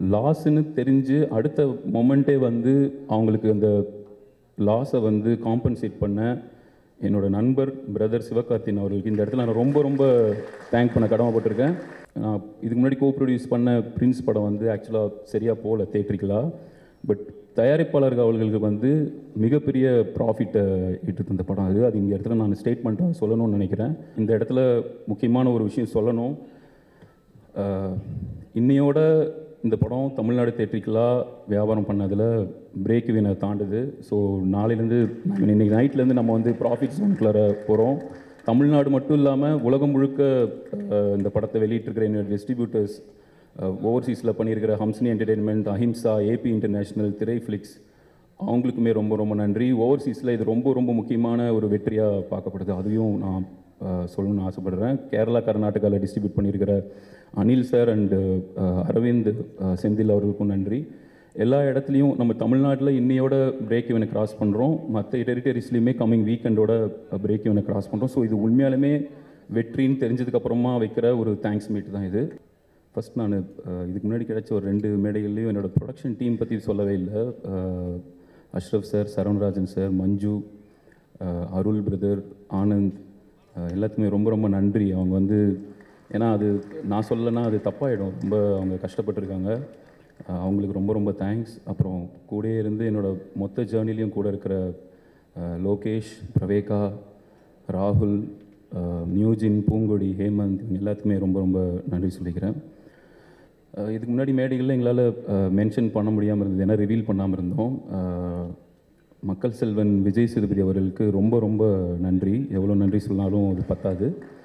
லாஸ்ன்னு தெரிஞ்சு அடுத்த மொமெண்ட்டே வந்து அவங்களுக்கு அந்த லாஸை வந்து காம்பன்சேட் பண்ண என்னோட நண்பர் பிரதர் சிவகார்த்தின் அவர்களுக்கு இந்த இடத்துல நான் ரொம்ப ரொம்ப தேங்க் பண்ண கடமைப்பட்டிருக்கேன் நான் இதுக்கு முன்னாடி கோ ப்ரொடியூஸ் பண்ண பிரின்ஸ் படம் வந்து ஆக்சுவலாக சரியாக போகல தேட்டரிக்கலாக பட் தயாரிப்பாளர்கள் அவர்களுக்கு வந்து மிகப்பெரிய ப்ராஃபிட்டை ஈட்டு தந்த படம் அது அது இந்த இடத்துல நான் ஸ்டேட்மெண்ட்டாக சொல்லணும்னு நினைக்கிறேன் இந்த இடத்துல முக்கியமான ஒரு விஷயம் சொல்லணும் ஆஹ், இன்னையோட இந்த படம் தமிழ்நாடு தேட்டரிக்கலாக வியாபாரம் பண்ணதில் பிரேக் வீனை தாண்டுது ஸோ நாளையிலேருந்து இன்னைக்கு நைட்லேருந்து நம்ம வந்து ப்ராஃபிட் ஜோனுக்குள்ளார போகிறோம் தமிழ்நாடு மட்டும் இல்லாமல் உலகம் முழுக்க ஆஹ், இந்த படத்தை வெளியிட்டிருக்கிற என்னோட டிஸ்ட்ரிபியூட்டர்ஸ் ஓவர்சீஸில் பண்ணியிருக்கிற Hamsini entertainment Ahimsa AP international Thirai flicks அவங்களுக்குமே ரொம்ப ரொம்ப நன்றி ஓவர்சீஸில் இது ரொம்ப ரொம்ப முக்கியமான ஒரு வெற்றியாக பார்க்கப்படுது அதையும் நான் அஹ், சொல்லணும்னு ஆசைப்படுறேன் கேரளா கர்நாடகாவில் டிஸ்ட்ரிபியூட் பண்ணியிருக்கிற அனில் சார் அண்டு அரவிந்த் அஹ், செந்தில் அவர்களுக்கும் நன்றி எல்லா இடத்துலையும் நம்ம தமிழ்நாட்டில் இன்னையோட பிரேக் இவனை கிராஸ் பண்ணுறோம் மற்ற டெரிட்டரிஸ்லையுமே கம்மிங் வீக்கெண்டோட பிரேக் இவனை கிராஸ் பண்ணுறோம் ஸோ இது உண்மையாலுமே வெற்றின்னு தெரிஞ்சதுக்கப்புறமா வைக்கிற ஒரு தேங்க்ஸ் மீட் தான் இது ஃபஸ்ட் நான் இதுக்கு முன்னாடி கிடைச்ச ஒரு ரெண்டு மேடைகள்லையும் என்னோட ப்ரொடக்ஷன் டீம் பற்றி சொல்லவே இல்லை அஹ், அஷ்ரஃப் சார் சரவணராஜன் சார் மஞ்சு அஹ், அருள் பிரதர் ஆனந்த் அஹ், எல்லாத்துக்குமே ரொம்ப ரொம்ப நன்றி அவங்க வந்து ஏன்னா அது நான் சொல்லலைன்னா அது தப்பாயிடும் ரொம்ப அவங்க கஷ்டப்பட்டிருக்காங்க அஹ், அவங்களுக்கு ரொம்ப ரொம்ப தேங்க்ஸ் அப்புறம் கூடயே இருந்து என்னோட மொத்த ஜேர்னிலையும் கூட இருக்கிற அஹ், லோகேஷ் பிரவேகா ராகுல் அஹ், நியூஜின் பூங்கொடி ஹேமந்த் இவங்க எல்லாத்துக்குமே ரொம்ப ரொம்ப நன்றி சொல்லிக்கிறேன் அஹ், இதுக்கு முன்னாடி மேடைகளில் எங்களால் மென்ஷன் பண்ண முடியாமல் இருந்தது ஏன்னா ரிவீல் பண்ணாமல் இருந்தோம் அஹ், மக்கள் செல்வன் விஜய் சேதுபதி அவர்களுக்கு ரொம்ப ரொம்ப நன்றி எவ்வளோ நன்றி சொன்னாலும் அது பத்தாது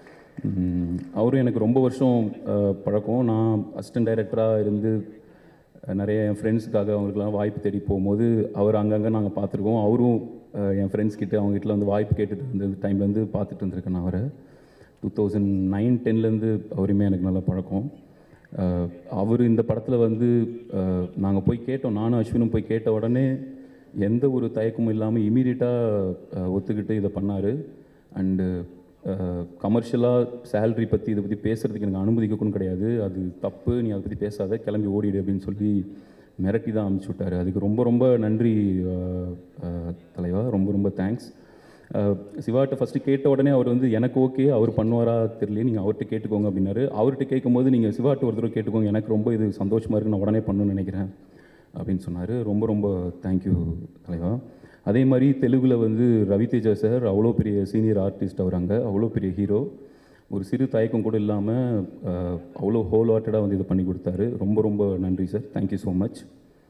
உம், அவரும் எனக்கு ரொம்ப வருஷம் அஹ், பழக்கம் நான் அசிஸ்டன்ட் டைரக்டராக இருந்து அஹ், நிறைய என் ஃப்ரெண்ட்ஸுக்காக அவங்களுக்குலாம் வாய்ப்பு தேடி போகும்போது அவர் அங்கங்கே நாங்கள் பார்த்துருக்கோம் அவரும் அஹ், என் ஃப்ரெண்ட்ஸ் கிட்ட அவங்க கிட்ட வந்து வாய்ப்பு கேட்டுட்டு இருந்த டைம்லேருந்து பார்த்துட்டு இருந்திருக்கேன் நான் அவரை டூ தௌசண்ட் நைன் டென்லேருந்து அவருமே எனக்கு நல்லா பழக்கம் அஹ், அவர் இந்த படத்தில் வந்து நாங்கள் போய் கேட்டோம் நானும் அஸ்வினும் போய் கேட்ட உடனே எந்த ஒரு தயக்கமும் இல்லாமல் இமீடியட்டாக ஒத்துக்கிட்டு இதை பண்ணார் அண்டு கமர்ஷியலாக சேலரி பற்றி இதை பற்றி பேசுகிறதுக்கு எனக்கு அனுமதிக்கணும் கிடையாது அது தப்பு நீ அதை பற்றி பேசாத கிளம்பி ஓடிடு அப்படின்னு சொல்லி மிரட்டி தான் அனுப்பிச்சி விட்டாரு அதுக்கு ரொம்ப ரொம்ப நன்றி அஹ், அஹ், தலைவா ரொம்ப ரொம்ப தேங்க்ஸ் சிவாட்ட ஃபஸ்ட்டு கேட்ட உடனே அவர் வந்து எனக்கு ஓகே அவர் பண்ணுவாரா தெரியல நீங்கள் அவர்கிட்ட கேட்டுக்கோங்க அப்படின்னாரு அவர்கிட்ட கேட்கும்போது நீங்கள் சிவாட்ட ஒரு தடவை கேட்டுக்கோங்க எனக்கு ரொம்ப இது சந்தோஷமாக இருக்கு நான் உடனே பண்ணணும்னு நினைக்கிறேன் அப்படின்னு சொன்னார் ரொம்ப ரொம்ப தேங்க்யூ தலைவா அதே மாதிரி தெலுங்கில் வந்து ரவிதேஜா சார் அவ்வளோ பெரிய சீனியர் ஆர்டிஸ்ட் அவர் அங்கே அவ்வளோ பெரிய ஹீரோ ஒரு சிறு தயக்கம் கூட இல்லாமல் அவ்வளோ ஹோல் ஹார்ட்டடாக வந்து இதை பண்ணி கொடுத்தாரு ரொம்ப ரொம்ப நன்றி சார் தேங்க்யூ ஸோ மச்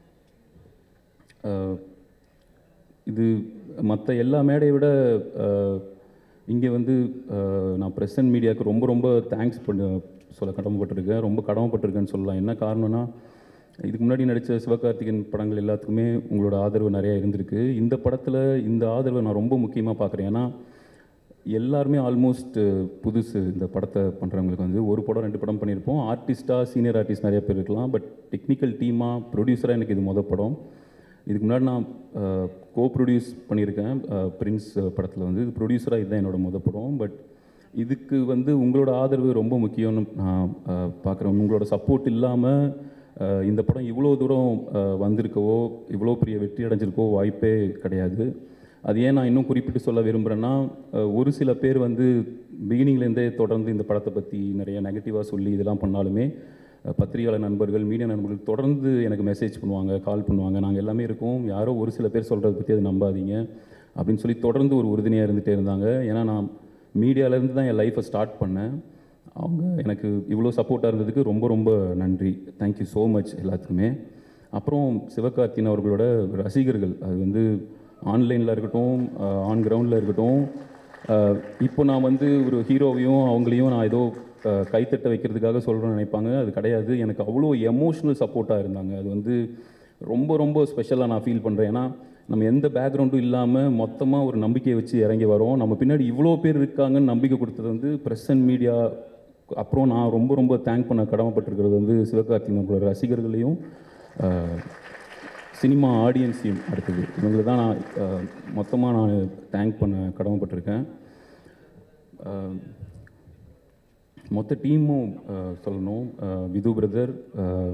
இது மற்ற எல்லா மேடையை விட இங்கே வந்து அஹ், நான் ப்ரெஸ் அண்ட் மீடியாவுக்கு ரொம்ப ரொம்ப தேங்க்ஸ் பண்ண சொல்ல கடமைப்பட்டிருக்கேன் ரொம்ப கடமைப்பட்டிருக்கேன்னு சொல்லலாம் என்ன காரணம்னா இதுக்கு முன்னாடி நடித்த சிவகார்த்திகேயன் படங்கள் எல்லாத்துக்குமே உங்களோட ஆதரவு நிறையா இருந்திருக்கு இந்த படத்தில் இந்த ஆதரவை நான் ரொம்ப முக்கியமாக பார்க்குறேன் ஏன்னா எல்லாருமே ஆல்மோஸ்ட் புதுசு இந்த படத்தை பண்ணுறவங்களுக்கு வந்து ஒரு படம் ரெண்டு படம் பண்ணியிருப்போம் ஆர்டிஸ்ட்டாக சீனியர் ஆர்டிஸ்ட் நிறைய பேர் இருக்கலாம் பட் டெக்னிக்கல் டீமாக ப்ரொடியூசராக எனக்கு இது மொதல் படம் இதுக்கு முன்னாடி நான் கோ ப்ரொடியூஸ் பண்ணியிருக்கேன் அஹ், பிரின்ஸ் படத்தில் வந்து இது ப்ரொடியூசராக இதுதான் என்னோட மொதல் படம் பட் இதுக்கு வந்து உங்களோட ஆதரவு ரொம்ப முக்கியம்னு நான் பார்க்குறேன் உங்களோட சப்போர்ட் இல்லாமல் இந்த படம் இவ்வளோ தூரம் அஹ், வந்திருக்கவோ இவ்வளோ பெரிய வெற்றி அடைஞ்சிருக்கோ வாய்ப்பே கிடையாது அது ஏன் நான் இன்னும் குறிப்பிட்டு சொல்ல விரும்புகிறேன்னா அஹ், ஒரு சில பேர் வந்து பிகினிங்லேருந்தே தொடர்ந்து இந்த படத்தை பற்றி நிறைய நெகட்டிவாக சொல்லி இதெல்லாம் பண்ணாலுமே அஹ், பத்திரிகையாளர் நண்பர்கள் மீடியா நண்பர்கள் தொடர்ந்து எனக்கு மெசேஜ் பண்ணுவாங்க கால் பண்ணுவாங்க நாங்கள் எல்லாமே இருக்கோம் யாரோ ஒரு சில பேர் சொல்கிறத பற்றி அதை நம்பாதீங்க அப்படின்னு சொல்லி தொடர்ந்து ஒரு உறுதுணையாக இருந்துகிட்டே இருந்தாங்க ஏன்னா நான் மீடியாவிலேருந்து தான் என் லைஃப்பை ஸ்டார்ட் பண்ணேன் அவங்க எனக்கு இவ்வளோ சப்போர்ட்டாக இருந்ததுக்கு ரொம்ப ரொம்ப நன்றி தேங்க்யூ ஸோ மச் எல்லாத்துக்குமே அப்புறம் சிவகார்த்தின் அவர்களோட ரசிகர்கள் அது வந்து ஆன்லைனில் இருக்கட்டும் ஆன் கிரவுண்டில் இருக்கட்டும் அஹ், இப்போ நான் வந்து ஒரு ஹீரோவையும் அவங்களையும் நான் ஏதோ அஹ், கைத்தட்ட வைக்கிறதுக்காக சொல்கிறேன்னு நினைப்பாங்க அது கிடையாது எனக்கு அவ்வளோ எமோஷ்னல் சப்போர்ட்டாக இருந்தாங்க அது வந்து ரொம்ப ரொம்ப ஸ்பெஷலாக நான் ஃபீல் பண்ணுறேன் ஏன்னா நம்ம எந்த பேக்ரவுண்டும் இல்லாமல் மொத்தமாக ஒரு நம்பிக்கையை வச்சு இறங்கி வரோம் நம்ம பின்னாடி இவ்வளோ பேர் இருக்காங்கன்னு நம்பிக்கை கொடுத்தது வந்து ப்ரெஸ் அண்ட் மீடியா அப்புறம் நான் ரொம்ப ரொம்ப தேங்க் பண்ண கடமைப்பட்டிருக்கிறது வந்து சிவகார்த்திகேயனோட ரசிகர்களையும் அஹ், சினிமா ஆடியன்ஸையும் அடுத்தது இவங்களை தான் நான் மொத்தமாக நான் தேங்க் பண்ண கடமைப்பட்டிருக்கேன் அஹ், மொத்த டீமும் அஹ், சொல்லணும் அஹ், விது பிரதர் அஹ்,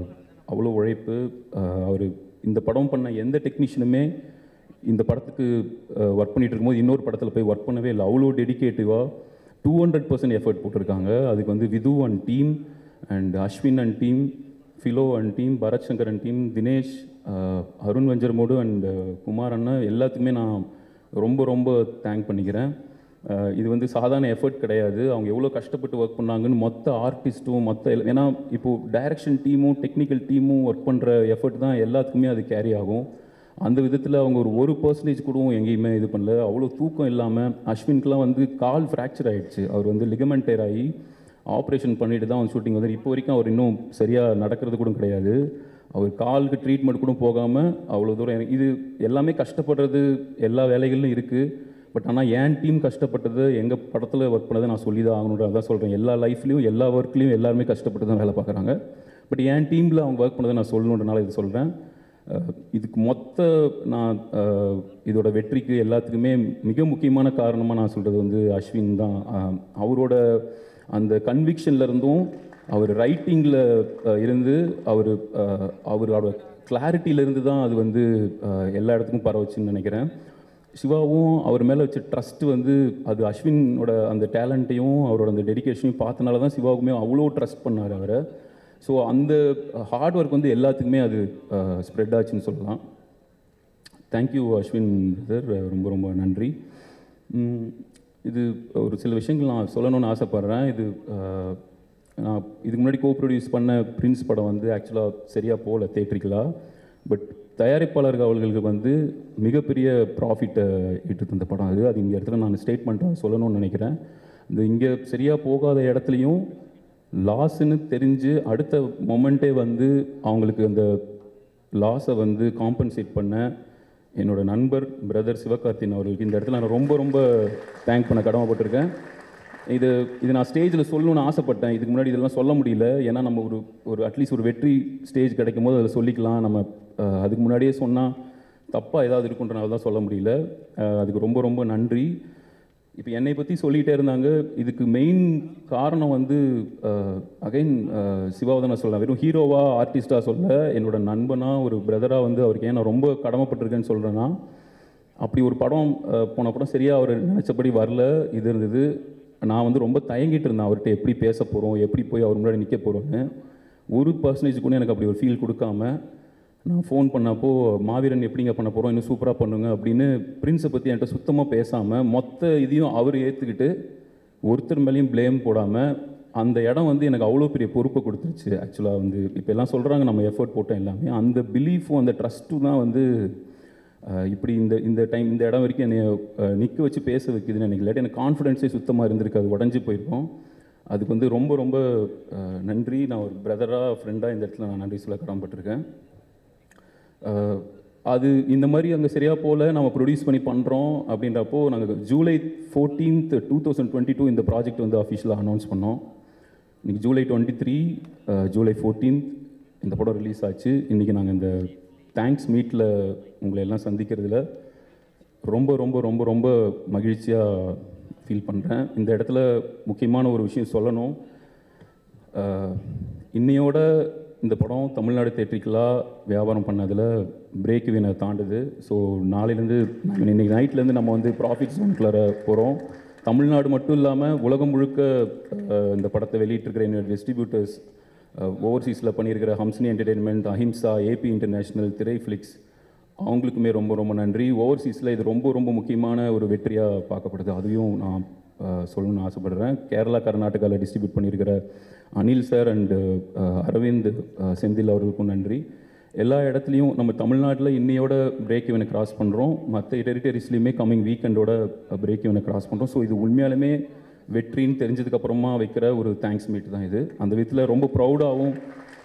அவ்வளோ உழைப்பு அவர் இந்த படம் பண்ண எந்த டெக்னீஷியனுமே இந்த படத்துக்கு ஒர்க் பண்ணிட்டு இருக்கும்போது இன்னொரு படத்தில் போய் ஒர்க் பண்ணவே இல்லை அவ்வளோ டெடிகேட்டிவாக டூ ஹண்ட்ரட் பர்சன்ட் எஃபர்ட் போட்டிருக்காங்க அதுக்கு வந்து Vidhu and team and Ashwin and team Philo and team Bharath Shankar and team Dinesh அஹ், அருண் வஞ்சர்மோடு அண்ட் குமார் அண்ணா எல்லாத்துக்குமே நான் ரொம்ப ரொம்ப தேங்க் பண்ணிக்கிறேன் அஹ், இது வந்து சாதாரண எஃபர்ட் கிடையாது அவங்க எவ்வளோ கஷ்டப்பட்டு ஒர்க் பண்ணாங்கன்னு மொத்த ஆர்டிஸ்ட்டும் மொத்த எல்லா- ஏன்னா இப்போது டைரக்ஷன் டீமும் டெக்னிக்கல் டீமும் ஒர்க் பண்ணுற எஃபர்ட் தான் எல்லாத்துக்குமே அது கேரி ஆகும் அந்த விதத்தில் அவங்க ஒரு ஒரு பர்சன்டேஜ் கூட எங்கேயுமே இது பண்ணல அவ்வளோ தூக்கம் இல்லாமல் அஸ்வின்க்குலாம் வந்து கால் ஃப்ராக்சர் ஆயிடுச்சு அவர் வந்து லிகமெண்ட் டேர் ஆகி ஆப்ரேஷன் பண்ணிட்டு தான் வந்து ஷூட்டிங் வந்து இப்போ வரைக்கும் அவர் இன்னும் சரியாக நடக்கிறது கூட கிடையாது அவர் காலுக்கு ட்ரீட்மெண்ட் கூட போகாமல் அவ்வளோ தூரம் எனக்கு இது எல்லாமே கஷ்டப்படுறது எல்லா வேலைகளிலும் இருக்குது பட் ஆனால் என் டீம் கஷ்டப்பட்டது எங்கள் படத்தில் ஒர்க் பண்ணதை நான் சொல்லி தான் ஆகணுன்ற அதான் சொல்கிறேன் எல்லா லைஃப்லையும் எல்லா ஒர்க்லேயும் எல்லாருமே கஷ்டப்பட்டு தான் வேலை பார்க்குறாங்க பட் என் டீமில் அவங்க ஒர்க் பண்ணதை நான் சொல்லணுன்றனால இது சொல்கிறேன் அஹ் இதுக்கு மொத்த நான் அஹ், இதோட வெற்றிக்கு எல்லாத்துக்குமே மிக முக்கியமான காரணமாக நான் சொல்கிறது வந்து அஸ்வின் தான் அஹ், அவரோட அந்த கன்விக்ஷன்ல இருந்தும் அவர் ரைட்டிங்கில் இருந்து அவர் அவரோட கிளாரிட்டியில இருந்து தான் அது வந்து அஹ், எல்லா இடத்துக்கும் பரவச்சுன்னு நினைக்கிறேன் சிவாவும் அவர் மேலே வச்ச ட்ரஸ்ட் வந்து அது அஸ்வினோட அந்த டேலண்ட்டையும் அவரோட அந்த டெடிகேஷனையும் பார்த்தனால தான் சிவாவுக்குமே அவ்வளோ ட்ரஸ்ட் பண்ணார் அவரை ஸோ அந்த ஹார்ட் ஒர்க் வந்து எல்லாத்துக்குமே அது ஸ்ப்ரெட் ஆச்சுன்னு சொல்லலாம் தேங்க்யூ அஸ்வின் சார் ரொம்ப ரொம்ப நன்றி உம், இது ஒரு சில விஷயங்கள் நான் சொல்லணும்னு ஆசைப்பட்றேன் இது அஹ், நான் இதுக்கு முன்னாடி கோ ப்ரொடியூஸ் பண்ண பிரின்ஸ் படம் வந்து ஆக்சுவலாக சரியாக போகல தேட்டரிக்கலாக பட் தயாரிப்பாளர்கள் அவர்களுக்கு வந்து மிகப்பெரிய ப்ராஃபிட்டை ஈட்டு தந்த படம் அது அது இந்த இடத்துல நான் ஸ்டேட்மெண்ட்டாக சொல்லணும்னு நினைக்கிறேன் இந்த இங்கே சரியாக போகாத இடத்துலையும் லாஸ்ன்னு தெரிஞ்சு அடுத்த மொமெண்ட்டே வந்து அவங்களுக்கு அந்த லாஸை வந்து காம்பன்சேட் பண்ண என்னோட நண்பர் பிரதர் சிவகார்த்தின் அவர்களுக்கு இந்த இடத்துல நான் ரொம்ப ரொம்ப தேங்க் பண்ண கடமைப்பட்டிருக்கேன் இது இது நான் ஸ்டேஜில் சொல்லணும்னு ஆசைப்பட்டேன் இதுக்கு முன்னாடி இதெல்லாம் சொல்ல முடியல ஏன்னா நம்ம ஒரு ஒரு அட்லீஸ்ட் ஒரு வெற்றி ஸ்டேஜ் கிடைக்கும் போது அதில் சொல்லிக்கலாம் நம்ம அஹ், அதுக்கு முன்னாடியே சொன்னால் தப்பாக ஏதாவது இருக்குன்றனால தான் சொல்ல முடியல அஹ், அதுக்கு ரொம்ப ரொம்ப நன்றி இப்போ என்னை பற்றி சொல்லிகிட்டே இருந்தாங்க இதுக்கு மெயின் காரணம் வந்து அகைன் சிவாவை நான் சொல்லலாம் வெறும் ஹீரோவா ஆர்டிஸ்டாக சொல்ல என்னோட நண்பனா ஒரு பிரதராக வந்து அவருக்கு ஏன் நான் ரொம்ப கடமைப்பட்டிருக்கேன்னு சொல்கிறேன்னா அப்படி ஒரு படம் அஹ், போன படம் சரியாக அவர் நினச்சபடி வரல இது இருந்தது நான் வந்து ரொம்ப தயங்கிட்டு இருந்தேன் அவர்கிட்ட எப்படி பேச போகிறோம் எப்படி போய் அவர் முன்னாடி நிற்க போகிறோன்னு ஒரு பர்சன்டேஜ் கூட எனக்கு அப்படி ஒரு ஃபீல் கொடுக்காம நான் ஃபோன் பண்ணப்போ மாவீரன் எப்படிங்க பண்ண போகிறோம் இன்னும் சூப்பராக பண்ணுங்க அப்படின்னு பிரின்ஸை பற்றி என்கிட்ட சுத்தமாக பேசாமல் மொத்த இதையும் அவர் ஏற்றுக்கிட்டு ஒருத்தர் மேலேயும் ப்ளேம் போடாமல் அந்த இடம் வந்து எனக்கு அவ்வளோ பெரிய பொறுப்பை கொடுத்துருச்சு ஆக்சுவலாக வந்து இப்போ எல்லாம் சொல்கிறாங்க நம்ம எஃபர்ட் போட்டோம் எல்லாமே அந்த பிலீஃபும் அந்த ட்ரஸ்ட்டும் தான் வந்து அஹ், இப்படி இந்த இந்த டைம் இந்த இடம் வரைக்கும் என்னை நிற்க வச்சு பேச வைக்குதுன்னு எனக்கு இல்லாட்டி எனக்கு கான்ஃபிடென்ஸே சுத்தமாக இருந்திருக்கு அது உடஞ்சி போயிருக்கோம் அதுக்கு வந்து ரொம்ப ரொம்ப அஹ், நன்றி நான் ஒரு பிரதராக ஃப்ரெண்டாக இந்த இடத்துல நான் நன்றி சொல்ல கடமைப்பட்டிருக்கேன் அஹ், அது இந்த மாதிரி அங்கே சரியாக போல நம்ம ப்ரொடியூஸ் பண்ணி பண்ணுறோம் அப்படின்றப்போ நாங்கள் July fourteenth two thousand twenty two இந்த ப்ராஜெக்ட் வந்து அஃபிஷியலாக அனௌன்ஸ் பண்ணோம் இன்றைக்கி July twenty three July fourteenth இந்த படம் ரிலீஸ் ஆச்சு இன்றைக்கி நாங்கள் இந்த தேங்க்ஸ் மீட்டில் உங்களை எல்லாம் சந்திக்கிறதுல ரொம்ப ரொம்ப ரொம்ப ரொம்ப மகிழ்ச்சியாக ஃபீல் பண்ணுறேன் இந்த இடத்துல முக்கியமான ஒரு விஷயம் சொல்லணும் அஹ், இன்னையோட இந்த படம் தமிழ்நாடு தேட்டரிக்கலாக வியாபாரம் பண்ணதில் பிரேக் வீனை தாண்டுது ஸோ நாளையிலேருந்து இன்னைக்கு நைட்லேருந்து நம்ம வந்து ப்ராஃபிட் ஜோனுக்குள்ளார போகிறோம் தமிழ்நாடு மட்டும் இல்லாமல் உலகம் முழுக்க அஹ், இந்த படத்தை வெளியிட்டிருக்கிற என்னோட டிஸ்ட்ரிபியூட்டர்ஸ் ஓவர்சீஸில் பண்ணியிருக்கிற Hamsini entertainment Ahimsa AP international Thirai flicks அவங்களுக்குமே ரொம்ப ரொம்ப நன்றி ஓவர்சீஸில் இது ரொம்ப ரொம்ப முக்கியமான ஒரு வெற்றியாக பார்க்கப்படுது அதையும் நான் அஹ், சொல்லணும்னு ஆசைப்படுறேன் கேரளா கர்நாடகாவில் டிஸ்ட்ரிபியூட் பண்ணியிருக்கிற அனில் சார் அண்டு அரவிந்த் அஹ், செந்தில் அவர்களுக்கும் நன்றி எல்லா இடத்துலையும் நம்ம தமிழ்நாட்டில் இன்னையோட பிரேக் இவனை கிராஸ் பண்ணுறோம் மற்ற டெரிட்டரிஸ்லையுமே கம்மிங் வீக்கெண்டோட பிரேக் இவனை கிராஸ் பண்ணுறோம் ஸோ இது உண்மையாலுமே வெற்றின்னு தெரிஞ்சதுக்கு அப்புறமா வைக்கிற ஒரு தேங்க்ஸ் மீட் தான் இது அந்த விதத்தில் ரொம்ப ப்ரௌடாகவும்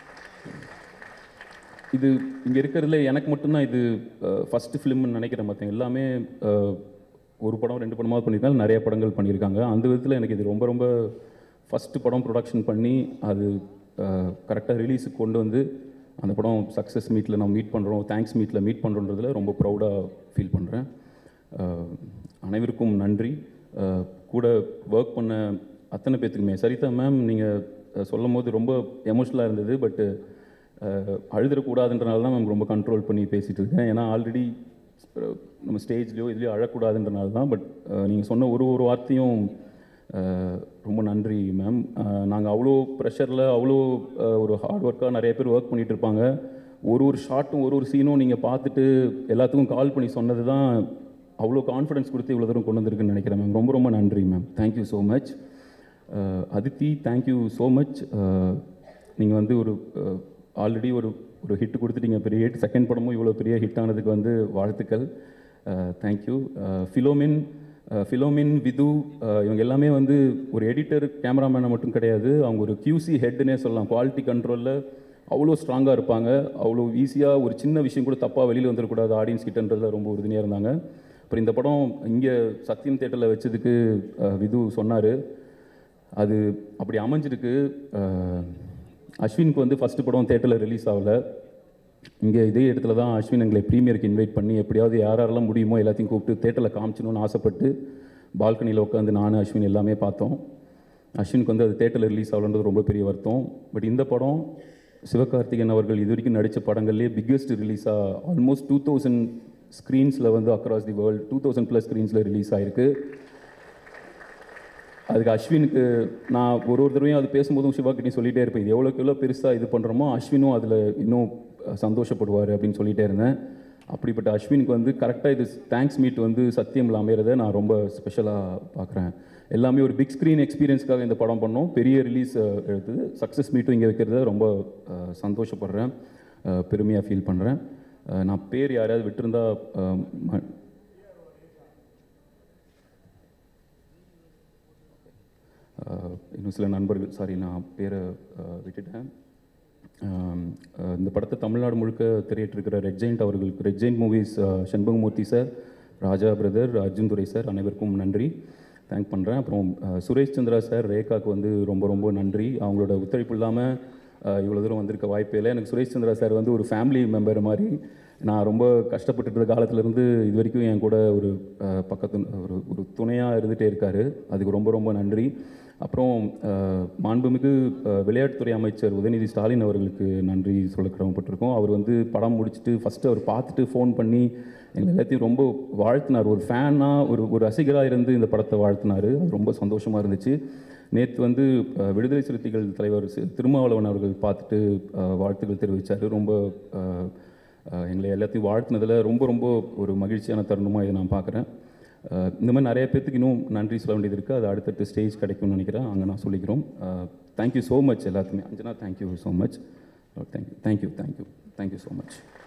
இது இங்கே இருக்கிறதுல எனக்கு மட்டும்தான் இது ஃபஸ்ட்டு ஃபிலிம்னு நினைக்கிறேன் மற்ற எல்லாமே அஹ், ஒரு படம் ரெண்டு படமாவது பண்ணியிருக்காங்க நிறைய படங்கள் பண்ணியிருக்காங்க அந்த விதத்தில் எனக்கு இது ரொம்ப ரொம்ப ஃபஸ்ட்டு படம் ப்ரொடக்ஷன் பண்ணி அது கரெக்டாக ரிலீஸுக்கு கொண்டு வந்து அந்த படம் சக்ஸஸ் மீட்டில் நம்ம மீட் பண்ணுறோம் தேங்க்ஸ் மீட்டில் மீட் பண்ணுறோன்றதுல ரொம்ப ப்ரௌடாக ஃபீல் பண்ணுறேன் அனைவருக்கும் நன்றி அஹ், கூட ஒர்க் பண்ண அத்தனை பேத்துக்குமே சரிதா மேம் நீங்கள் சொல்லும் போது ரொம்ப எமோஷ்னலாக இருந்தது பட்டு அழுதுறக்கூடாதுன்றனால தான் மேம் ரொம்ப கண்ட்ரோல் பண்ணி பேசிகிட்டு இருக்கேன் ஏன்னா ஆல்ரெடி நம்ம ஸ்டேஜ்லேயோ இதுலேயோ அழக்கூடாதுன்றனால தான் பட் நீங்கள் சொன்ன ஒரு ஒரு வார்த்தையும் அஹ், ரொம்ப நன்றி மேம் நாங்கள் அவ்வளோ ப்ரெஷரில் அவ்வளோ அஹ், ஒரு ஹார்ட் ஒர்க்காக நிறைய பேர் ஒர்க் பண்ணிகிட்டு இருப்பாங்க ஒரு ஒரு ஷாட்டும் ஒரு ஒரு சீனும் நீங்கள் பார்த்துட்டு எல்லாத்துக்கும் கால் பண்ணி சொன்னது தான் அவ்வளோ கான்ஃபிடன்ஸ் கொடுத்து இவ்வளோ தூரம் கொண்டு வந்திருக்குன்னு நினைக்கிறேன் மேம் ரொம்ப ரொம்ப நன்றி ma'am thank you so much Aditi thank you so much நீங்கள் வந்து ஒரு ஆல்ரெடி ஒரு ஒரு ஹிட் கொடுத்துட்டீங்க பெரிய ஹிட் செகண்ட் படமும் இவ்வளோ பெரிய ஹிட் ஆனதுக்கு வந்து வாழ்த்துக்கள் தேங்க்யூ ஃபிலோமின் ஃபிலோமின் விது அஹ், இவங்க எல்லாமே வந்து ஒரு எடிட்டர் கேமராமேனை மட்டும் கிடையாது அவங்க ஒரு QC ஹெட்னே சொல்லலாம் குவாலிட்டி கண்ட்ரோலில் அவ்வளோ ஸ்ட்ராங்காக இருப்பாங்க அவ்வளோ ஈஸியாக ஒரு சின்ன விஷயம் கூட தப்பாக வெளியில் வந்துடக்கூடாது ஆடியன்ஸ் கிட்டன்றதுல ரொம்ப உறுதுணையாக இருந்தாங்க அப்புறம் இந்த படம் இங்கே சத்யம் தேட்டரில் வச்சதுக்கு அஹ், விது சொன்னார் அது அப்படி அமைஞ்சிருக்கு அஹ், அஸ்வினுக்கு வந்து ஃபஸ்ட்டு படம் தேட்டரில் ரிலீஸ் ஆகல இங்கே இதே இடத்துல தான் அஸ்வின் எங்களை ப்ரீமியருக்கு இன்வைட் பண்ணி எப்படியாவது யார் யாரெல்லாம் முடியுமோ எல்லாத்தையும் கூப்பிட்டு தேட்டரில் காமிச்சணும்னு ஆசைப்பட்டு பால்கனியில் உட்காந்து நான் அஸ்வின் எல்லாமே பார்த்தோம் அஸ்வினுக்கு வந்து அது தேட்டரில் ரிலீஸ் ஆகலன்றது ரொம்ப பெரிய வருத்தம் பட் இந்த படம் சிவகார்த்திகேயன் அவர்கள் இது வரைக்கும் நடித்த படங்கள்லேயே பிக்கெஸ்ட் ரிலீஸாக ஆல்மோஸ்ட் டூ தௌசண்ட் ஸ்க்ரீன்ஸில் வந்து across the world two thousand plus ஸ்க்ரீன்ஸில் ரிலீஸ் ஆயிருக்கு அதுக்கு அஸ்வினுக்கு நான் ஒரு ஒரு தடவையும் அது பேசும்போதும் சிவாக்கிட்டையும் சொல்லிட்டே இருப்பேன் இது எவ்வளோக்கு எவ்வளோ பெருசாக இது பண்ணுறோமோ அஸ்வினும் அதில் இன்னும் சந்தோஷப்படுவார் அப்படின்னு சொல்லிட்டே இருந்தேன் அப்படிப்பட்ட அஸ்வினுக்கு வந்து கரெக்டாக இது தேங்க்ஸ் மீட் வந்து சத்தியமில் அமையிறத நான் ரொம்ப ஸ்பெஷலாக பார்க்குறேன் எல்லாமே ஒரு பிக் ஸ்க்ரீன் எக்ஸ்பீரியன்ஸ்க்காக இந்த படம் பண்ணோம் பெரிய ரிலீஸ் எடுத்தது சக்ஸஸ் மீட்டும் இங்கே வைக்கிறத ரொம்ப அஹ், சந்தோஷப்படுறேன் பெருமையாக ஃபீல் பண்ணுறேன் நான் பேர் யாரையாவது விட்டிருந்தா அஹ், ம- ஆஹ் இன்னும் சில நண்பர்கள் சாரி நான் பேரை ஆஹ் விட்டுட்டேன் ஆம், ஆஹ் இந்த படத்தை தமிழ்நாடு முழுக்க திரையிட்டிருக்கிற ரெட் ஜெயிண்ட் அவர்களுக்கு red giant movies Shenbagamoorthy sir Raja brother Arjun Durai sir அனைவருக்கும் நன்றி தேங்க் பண்ணுறேன் அப்புறம் ஆஹ் சுரேஷ் சந்திரா சார் ரேகாவுக்கு வந்து ரொம்ப ரொம்ப நன்றி அவங்களோட ஒத்துழைப்பு இல்லாமல் இவ்வளோ தூரம் வந்திருக்க வாய்ப்பே இல்லை எனக்கு சுரேஷ் சந்திரா சார் வந்து ஒரு ஃபேமிலி மெம்பர் மாதிரி நான் ரொம்ப கஷ்டப்பட்டுட்டு இருந்த காலத்துலேருந்து இது வரைக்கும் என் கூட ஒரு ஆஹ் பக்கத்து ஒரு ஒரு துணையாக இருந்துகிட்டே இருக்கார் அதுக்கு ரொம்ப ரொம்ப நன்றி அப்புறம் ஆஹ் மாண்புமிகு ஆஹ் விளையாட்டுத்துறை அமைச்சர் உதயநிதி ஸ்டாலின் அவர்களுக்கு நன்றி சொல்ல கடமைப்பட்டிருக்கோம் அவர் வந்து படம் முடிச்சுட்டு ஃபஸ்ட்டு அவர் பார்த்துட்டு ஃபோன் பண்ணி எங்களை எல்லாத்தையும் ரொம்ப வாழ்த்தினார் ஒரு ஃபேனாக ஒரு ஒரு ரசிகராக இருந்து இந்த படத்தை வாழ்த்தினார் அது ரொம்ப சந்தோஷமாக இருந்துச்சு நேற்று வந்து ஆஹ் விடுதலை சிறுத்தைகள் தலைவர் சி- திருமாவளவன் அவர்கள் பார்த்துட்டு ஆஹ் வாழ்த்துக்கள் தெரிவித்தார் ரொம்ப ஆஹ் ஆஹ் எங்களை எல்லாத்தையும் வாழ்த்தினதில் ரொம்ப ரொம்ப ஒரு மகிழ்ச்சியான தருணமாக இதை நான் பார்க்குறேன் ஆஹ் இந்த மாதிரி நிறைய பேர்த்துக்கு இன்னும் நன்றி சொல்ல வேண்டியது இருக்குது அது அடுத்தடுத்த ஸ்டேஜ் கிடைக்கும்னு நினைக்கிறேன் அங்கே நான் சொல்லிக்கிறோம் தேங்க்யூ ஸோ மச் எல்லாத்துக்குமே Anjana thank you so much thank you thank you thank you thank you so much